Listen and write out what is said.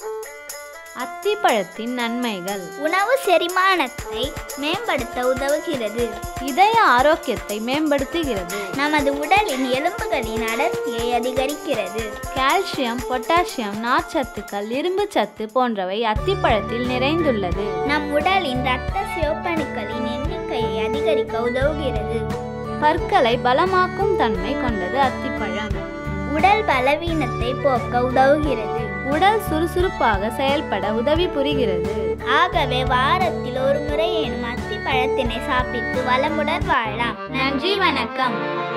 அத்திப்பழத்தின் நன்மைகள் உணவு செரிமானத்தை மேம்படுத்த உதவுகிறது இதய ஆரோக்கியத்தை மேம்படுத்துகிறது நமது உடலின் எலும்புகளின் அடர்த்தியை அதிகரிக்கிறது கால்சியம் பொட்டாசியம் நார்ச்சத்துக்கள் இரும்பு சத்து போன்றவை அத்திப்பழத்தில் நிறைந்துள்ளது நம் உடலின் இரத்த சிவப்பணுக்களின் எண்ணிக்கையை அதிகரிக்க உதவுகிறது பற்களை பலமாக்கும் தன்மை கொண்டது அத்திப்பழம் உடல் பலவீனத்தை போக்க உதவுகிறது உடல் சுறுசுறுப்பாக செயல்பட உதவி புரிகிறது ஆகவே வாரத்தில் ஒரு முறை எனும் அத்தி பழத்தினை சாப்பிட்டு வளமுடன் வாழலாம் நன்றி வணக்கம்